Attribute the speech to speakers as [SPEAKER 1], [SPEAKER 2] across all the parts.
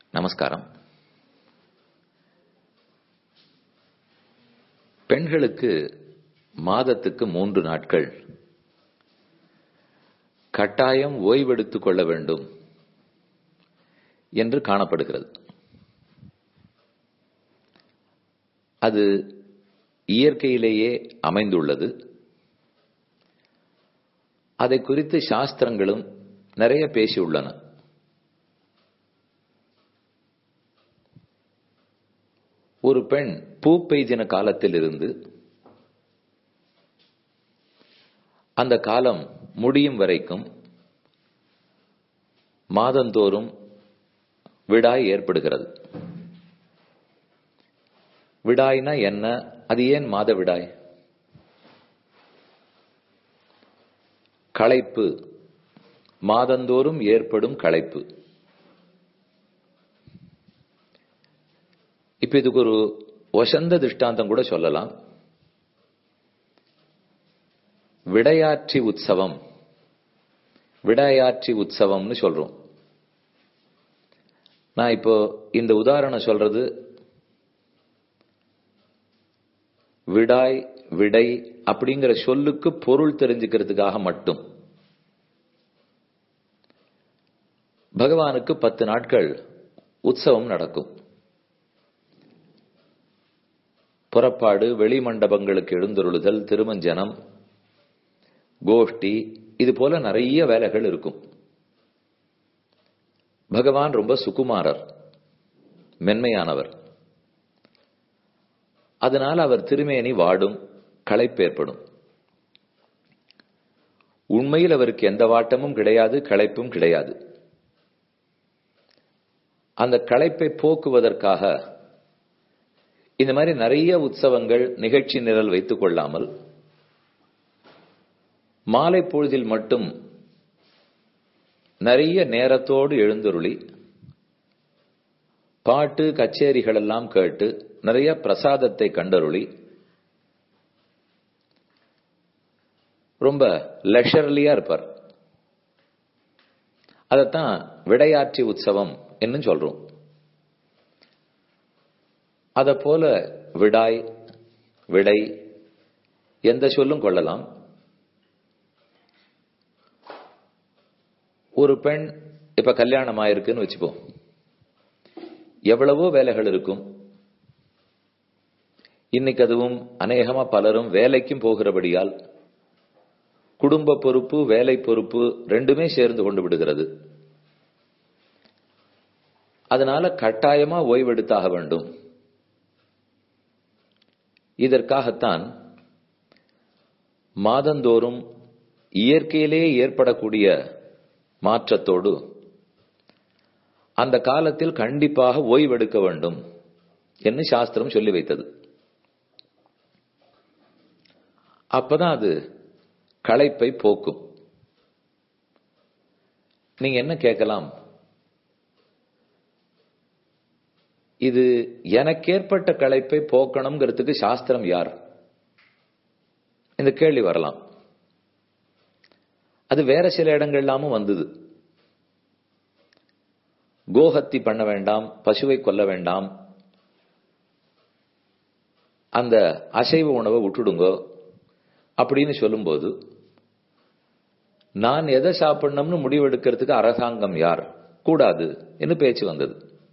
[SPEAKER 1] நமஸ்காரம் பெண்களுக்கு மாதத்துக்கு மூன்று நாட்கள் கட்டாயம் ஓய்வெடுத்துக் கொள்ள வேண்டும் என்று காணப்படுகிறது அது இயற்கையிலேயே அமைந்துள்ளது அதை குறித்து சாஸ்திரங்களும் நிறைய பேசியுள்ளன ஒரு பெண் பூ பெய்தின காலத்தில் இருந்து அந்த காலம் முடியும் வரைக்கும் மாதந்தோறும் விடாய் ஏற்படுகிறது விடாய்னா என்ன அது ஏன் மாத விடாய் களைப்பு மாதந்தோறும் ஏற்படும் களைப்பு இப்ப இதுக்கு ஒரு வசந்த திருஷ்டாந்தம் கூட சொல்லலாம் விடையாட்சி உற்சவம் விடையாட்சி உற்சவம்னு சொல்றோம் நான் இப்போ இந்த உதாரணம் சொல்றது விடாய் விடை அப்படிங்கிற சொல்லுக்கு பொருள் தெரிஞ்சுக்கிறதுக்காக மட்டும் பகவானுக்கு பத்து நாட்கள் உற்சவம் நடக்கும் புறப்பாடு வெளிமண்டபங்களுக்கு எழுந்தருளுதல் திருமஞ்சனம் கோஷ்டி இது போல நிறைய வேலைகள் இருக்கும் பகவான் ரொம்ப சுகுமாரர் மென்மையானவர் அதனால் அவர் திருமேனி வாடும் களைப்பேற்படும் உண்மையில் அவருக்கு எந்த வாட்டமும் கிடையாது களைப்பும் கிடையாது அந்த களைப்பை போக்குவதற்காக இந்த மாதிரி நிறைய உற்சவங்கள் நிகழ்ச்சி நிரல் வைத்துக் கொள்ளாமல் மாலை பொழுதில் மட்டும் நிறைய நேரத்தோடு எழுந்தருளி பாட்டு கச்சேரிகள் எல்லாம் கேட்டு நிறைய பிரசாதத்தை கண்டருளி ரொம்ப லெஷர்லியா இருப்பார் அதைத்தான் விடையாட்சி உற்சவம் என்று சொல்றோம் அத போல விடாய் விடை எந்த சொல்லும் கொள்ளலாம் ஒரு பெண் இப்ப கல்யாணம் ஆயிருக்குன்னு வச்சுப்போம் எவ்வளவோ வேலைகள் இருக்கும் இன்னைக்கு அதுவும் அநேகமா பலரும் வேலைக்கும் போகிறபடியால் குடும்ப பொறுப்பு வேலை பொறுப்பு ரெண்டுமே சேர்ந்து கொண்டு விடுகிறது அதனால கட்டாயமா ஓய்வெடுத்தாக வேண்டும் இதற்காகத்தான் மாதந்தோறும் இயற்கையிலே ஏற்படக்கூடிய மாற்றத்தோடு அந்த காலத்தில் கண்டிப்பாக ஓய்வெடுக்க வேண்டும் என்று சாஸ்திரம் சொல்லி வைத்தது அப்பதான் அது களைப்பை போக்கும் நீங்க என்ன கேட்கலாம் இது எனக்கேற்பட்ட களைப்பை போக்கணுங்கிறதுக்கு சாஸ்திரம் யார் இந்த கேள்வி வரலாம் அது வேற சில இடங்கள்லாமும் வந்தது கோஹத்தி பண்ண வேண்டாம் பசுவை கொல்ல வேண்டாம் அந்த அசைவ உணவை விட்டுடுங்கோ அப்படின்னு சொல்லும்போது நான் எதை சாப்பிடணும்னு முடிவெடுக்கிறதுக்கு அரசாங்கம் யார் கூடாது என்று பேச்சு வந்தது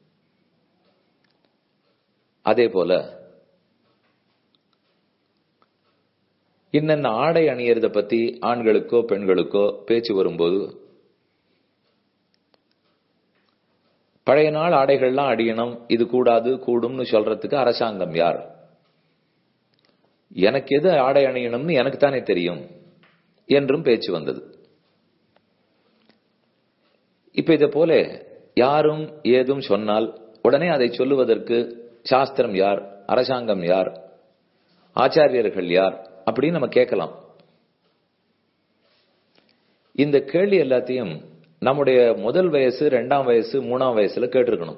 [SPEAKER 1] அதே போல இன்னென்ன ஆடை அணியறத பத்தி ஆண்களுக்கோ பெண்களுக்கோ பேச்சு வரும்போது பழைய நாள் ஆடைகள்லாம் அடியணும் இது கூடாது கூடும்னு சொல்றதுக்கு அரசாங்கம் யார் எனக்கு எது ஆடை அணியணும்னு எனக்கு தானே தெரியும் என்றும் பேச்சு வந்தது இப்ப இதை போல யாரும் ஏதும் சொன்னால் உடனே அதை சொல்லுவதற்கு சாஸ்திரம் யார் அரசாங்கம் யார் ஆச்சாரியர்கள் யார் அப்படின்னு நம்ம கேட்கலாம் இந்த கேள்வி எல்லாத்தையும் நம்முடைய முதல் வயசு ரெண்டாம் வயசு மூணாம் வயசுல கேட்டிருக்கணும்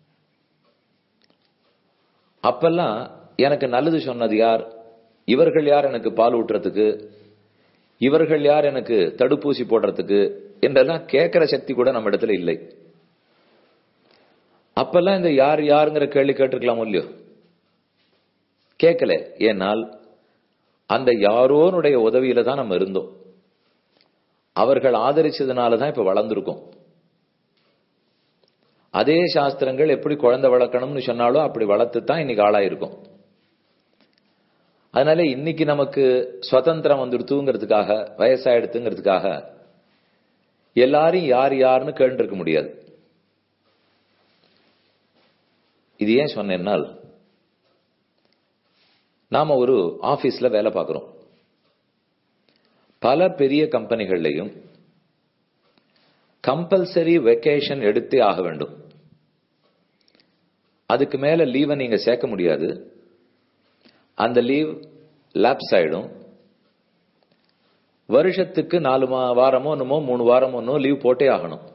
[SPEAKER 1] அப்பெல்லாம் எனக்கு நல்லது சொன்னது யார் இவர்கள் யார் எனக்கு பால் ஊட்டுறதுக்கு இவர்கள் யார் எனக்கு தடுப்பூசி போடுறதுக்கு என்றெல்லாம் கேட்கிற சக்தி கூட நம்ம இடத்துல இல்லை அப்பெல்லாம் இந்த யார் யாருங்கிற கேள்வி கேட்டிருக்கலாம் இல்லையோ கேட்கல ஏனால் அந்த யாரோனுடைய உதவியில தான் நம்ம இருந்தோம் அவர்கள் ஆதரிச்சதுனால தான் இப்ப வளர்ந்துருக்கோம் அதே சாஸ்திரங்கள் எப்படி குழந்தை வளர்க்கணும்னு சொன்னாலும் அப்படி வளர்த்து தான் இன்னைக்கு ஆளாயிருக்கும் அதனால இன்னைக்கு நமக்கு சுதந்திரம் வந்துடுத்துங்கிறதுக்காக வயசாயிடுத்துங்கிறதுக்காக எல்லாரும் யார் யாருன்னு கேட்டுருக்க முடியாது இது ஏன் சொன்னேன்னால் நாம ஒரு ஆபீஸ்ல வேலை பார்க்கிறோம் பல பெரிய கம்பெனிகள்லையும் கம்பல்சரி வெக்கேஷன் எடுத்தே ஆக வேண்டும் அதுக்கு மேல லீவை நீங்க சேர்க்க முடியாது அந்த லீவ் லேப்ஸ் ஆயிடும் வருஷத்துக்கு நாலு மா வாரமோ என்னமோ மூணு வாரமோ ஒன்னோ லீவ் போட்டே ஆகணும்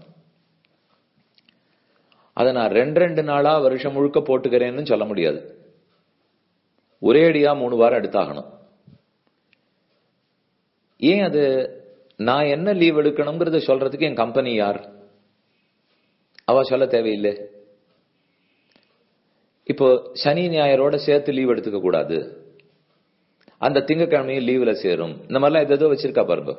[SPEAKER 1] அதை நான் ரெண்டு ரெண்டு நாளா வருஷம் முழுக்க போட்டுக்கிறேன்னு சொல்ல முடியாது ஒரேடியா மூணு வாரம் எடுத்தாகணும் ஏன் அது நான் என்ன லீவ் எடுக்கணுங்கிறத சொல்றதுக்கு என் கம்பெனி யார் அவ சொல்ல தேவையில்லை இப்போ சனி ஞாயிறோட சேர்த்து லீவ் எடுத்துக்க கூடாது அந்த திங்கக்கிழமையும் லீவ்ல சேரும் இந்த மாதிரிலாம் எதோ வச்சிருக்கா பாருங்க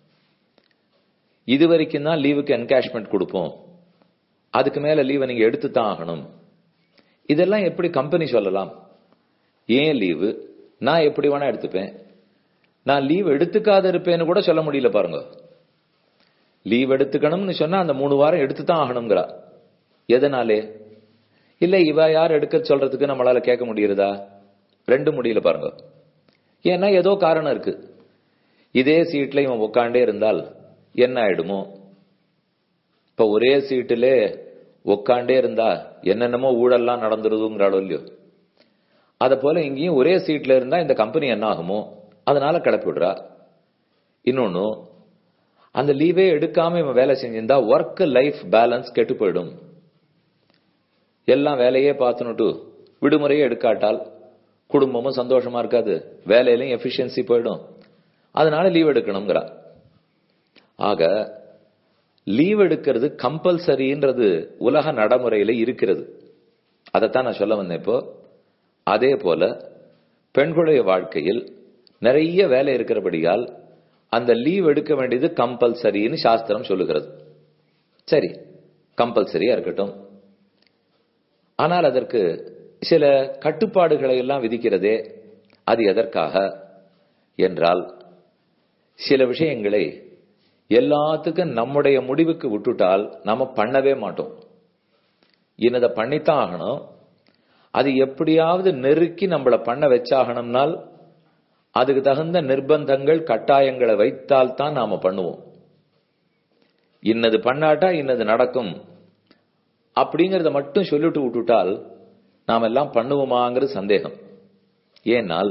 [SPEAKER 1] இது வரைக்கும் தான் லீவுக்கு என்கேஷ்மெண்ட் கொடுப்போம் அதுக்கு மேல லீவை நீங்க எடுத்து தான் ஆகணும் இதெல்லாம் எப்படி கம்பெனி சொல்லலாம் ஏன் லீவு நான் எப்படி வேணா எடுத்துப்பேன் நான் லீவ் எடுத்துக்காத இருப்பேன்னு கூட சொல்ல முடியல பாருங்க லீவ் எடுத்துக்கணும்னு சொன்னா அந்த மூணு வாரம் எடுத்து தான் ஆகணுங்கிறா எதனாலே இல்ல இவ யார் எடுக்க சொல்றதுக்கு நம்மளால கேட்க முடியுறதா ரெண்டு முடியல பாருங்க ஏன்னா ஏதோ காரணம் இருக்கு இதே சீட்ல இவன் உட்காண்டே இருந்தால் என்ன ஆயிடுமோ இப்ப ஒரே சீட்டுல உட்காண்டே இருந்தா என்னென்னமோ ஊழல்லாம் நடந்துருதுங்கிறாளோ இல்லையோ அத போல இங்கேயும் ஒரே சீட்ல இருந்தா இந்த கம்பெனி என்ன ஆகுமோ அதனால கிளப்பி விடுறா இன்னொன்னு அந்த லீவே எடுக்காம இவன் வேலை செஞ்சிருந்தா ஒர்க் லைஃப் பேலன்ஸ் கெட்டு போயிடும் எல்லாம் வேலையே பார்த்துனுட்டு விடுமுறையே எடுக்காட்டால் குடும்பமும் சந்தோஷமா இருக்காது வேலையிலையும் எஃபிஷியன்சி போயிடும் அதனால லீவ் எடுக்கணுங்கிறா ஆக லீவ் எடுக்கிறது கம்பல்சரின்றது உலக நடைமுறையில இருக்கிறது அதைத்தான் நான் சொல்ல வந்தேன் இப்போ அதே போல பெண்களுடைய வாழ்க்கையில் நிறைய வேலை இருக்கிறபடியால் அந்த லீவ் எடுக்க வேண்டியது கம்பல்சரின்னு சாஸ்திரம் சொல்லுகிறது சரி கம்பல்சரியா இருக்கட்டும் ஆனால் அதற்கு சில கட்டுப்பாடுகளை எல்லாம் விதிக்கிறதே அது எதற்காக என்றால் சில விஷயங்களை எல்லாத்துக்கும் நம்முடைய முடிவுக்கு விட்டுட்டால் நாம பண்ணவே மாட்டோம் இன்னதை பண்ணித்தான் ஆகணும் அது எப்படியாவது நெருக்கி நம்மள பண்ண வச்சாகணும்னால் அதுக்கு தகுந்த நிர்பந்தங்கள் கட்டாயங்களை வைத்தால் தான் நாம பண்ணுவோம் இன்னது பண்ணாட்டா இன்னது நடக்கும் அப்படிங்கறத மட்டும் சொல்லிட்டு விட்டுட்டால் நாம் எல்லாம் பண்ணுவோமாங்கிறது சந்தேகம் ஏனால்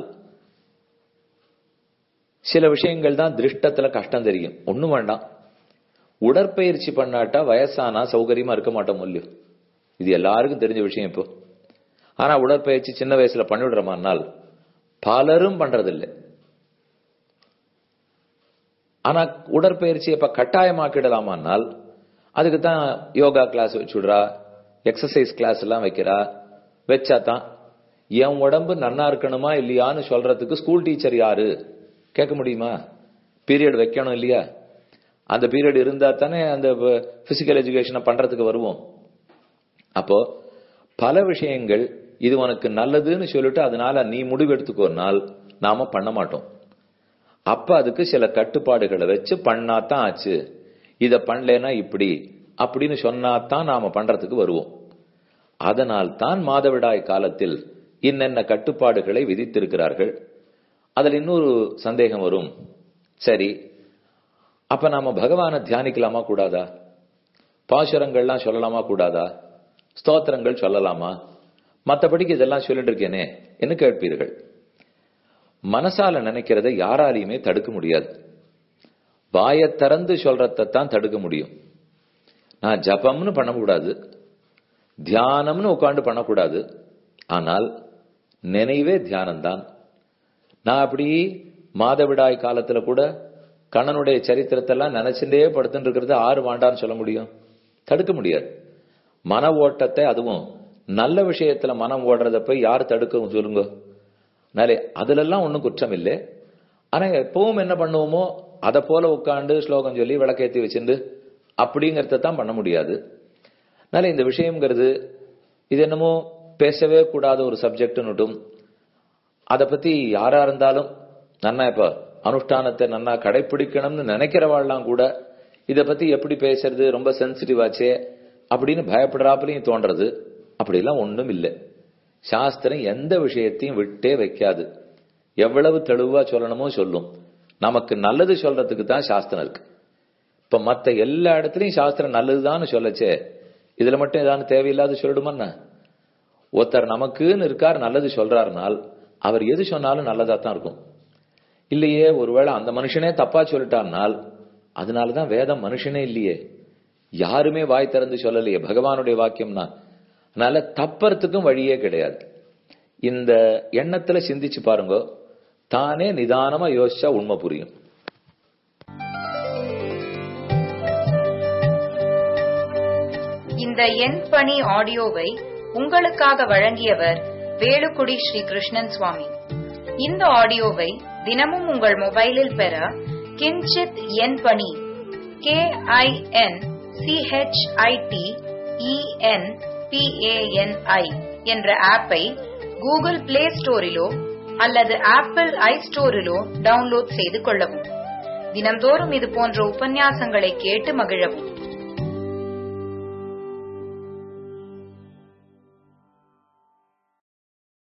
[SPEAKER 1] சில விஷயங்கள் தான் திருஷ்டத்துல கஷ்டம் தெரியும் ஒண்ணும் வேண்டாம் உடற்பயிற்சி பண்ணாட்டா வயசானா சௌகரியமா இருக்க மாட்டோம் இல்லையோ இது எல்லாருக்கும் தெரிஞ்ச விஷயம் இப்போ ஆனா உடற்பயிற்சி சின்ன வயசுல பண்ணிவிடுறோமானால் பலரும் பண்றதில்லை ஆனா உடற்பயிற்சி இப்ப கட்டாயமாக்கிடலாமானால் அதுக்கு தான் யோகா கிளாஸ் வச்சுடுறா எக்ஸசைஸ் கிளாஸ் எல்லாம் வைக்கிறா வச்சா தான் என் உடம்பு நன்னா இருக்கணுமா இல்லையான்னு சொல்றதுக்கு ஸ்கூல் டீச்சர் யாரு கேட்க முடியுமா பீரியட் வைக்கணும் இல்லையா அந்த பீரியட் இருந்தா தானே அந்த பிசிக்கல் எஜுகேஷனை பண்றதுக்கு வருவோம் அப்போ பல விஷயங்கள் இது உனக்கு நல்லதுன்னு சொல்லிட்டு அதனால நீ முடிவெடுத்துக்கோனால் நாம பண்ண மாட்டோம் அப்ப அதுக்கு சில கட்டுப்பாடுகளை வச்சு பண்ணாதான் ஆச்சு இத பண்ணலனா இப்படி அப்படின்னு சொன்னாதான் நாம பண்றதுக்கு வருவோம் அதனால் தான் மாதவிடாய் காலத்தில் இன்னென்ன கட்டுப்பாடுகளை விதித்திருக்கிறார்கள் அதுல இன்னொரு சந்தேகம் வரும் சரி அப்ப நாம பகவானை தியானிக்கலாமா கூடாதா பாசுரங்கள்லாம் சொல்லலாமா கூடாதா ஸ்தோத்திரங்கள் சொல்லலாமா மற்றபடிக்கு இதெல்லாம் சொல்லிட்டு இருக்கேனே என்ன கேட்பீர்கள் மனசால நினைக்கிறத யாராலையுமே தடுக்க முடியாது வாயை திறந்து சொல்றதான் தடுக்க முடியும் நான் ஜபம்னு பண்ணக்கூடாது தியானம்னு உட்காந்து பண்ணக்கூடாது ஆனால் நினைவே தியானம்தான் நான் அப்படி மாதவிடாய் காலத்துல கூட கண்ணனுடைய சரித்திரத்தெல்லாம் நினைச்சுட்டே படுத்துட்டு இருக்கிறது ஆறு வாண்டான்னு சொல்ல முடியும் தடுக்க முடியாது மன ஓட்டத்தை அதுவும் நல்ல விஷயத்துல மனம் ஓடுறத போய் யார் தடுக்கவும் சொல்லுங்க அதனால அதுலெல்லாம் ஒன்றும் குற்றம் இல்லை ஆனா எப்பவும் என்ன பண்ணுவோமோ அதை போல உட்காந்து ஸ்லோகம் சொல்லி விளக்கேத்தி வச்சிருந்து அப்படிங்கறத தான் பண்ண முடியாது அதனால இந்த விஷயம்ங்கிறது இது என்னமோ பேசவே கூடாத ஒரு சப்ஜெக்ட்னுட்டும் அதை பத்தி யாரா இருந்தாலும் நன்னா இப்ப அனுஷ்டானத்தை நன்னா கடைபிடிக்கணும்னு நினைக்கிறவாள்லாம் கூட இதை பத்தி எப்படி பேசுறது ரொம்ப சென்சிட்டிவ் ஆச்சே அப்படின்னு பயப்படுறாப்புலையும் தோன்றது அப்படிலாம் ஒண்ணும் இல்லை சாஸ்திரம் எந்த விஷயத்தையும் விட்டே வைக்காது எவ்வளவு தெளிவா சொல்லணுமோ சொல்லும் நமக்கு நல்லது சொல்றதுக்கு தான் சாஸ்திரம் இருக்கு இப்ப மத்த எல்லா இடத்துலயும் சாஸ்திரம் நல்லதுதான் சொல்லச்சே இதுல மட்டும் ஏதாவது தேவையில்லாத சொல்லிடுமா ஒருத்தர் நமக்குன்னு இருக்கார் நல்லது சொல்றாருனால் அவர் எது சொன்னாலும் நல்லதா தான் இருக்கும் இல்லையே ஒருவேளை அந்த மனுஷனே தப்பா சொல்லிட்டார்னால் அதனாலதான் வேதம் மனுஷனே இல்லையே யாருமே வாய் திறந்து சொல்லலையே பகவானுடைய வாக்கியம்னா அதனால தப்பறதுக்கும் வழியே கிடையாது இந்த எண்ணத்துல சிந்திச்சு பாருங்க தானே நிதானமா யோசிச்சா உண்மை புரியும்
[SPEAKER 2] இந்த எண் பணி ஆடியோவை உங்களுக்காக வழங்கியவர் வேலுக்குடி ஸ்ரீ கிருஷ்ணன் சுவாமி இந்த ஆடியோவை தினமும் உங்கள் மொபைலில் பெற கிஞ்சித் எண் பணி கே ஐ என் சிஹெச்ஐடி இஎன் பிஏஎன்ஐ என்ற ஆப்பை கூகுள் பிளே ஸ்டோரிலோ அல்லது ஆப்பிள் ஐ ஸ்டோரிலோ டவுன்லோட் செய்து கொள்ளவும் தினம்தோறும் இது போன்ற உபன்யாசங்களை கேட்டு மகிழவும்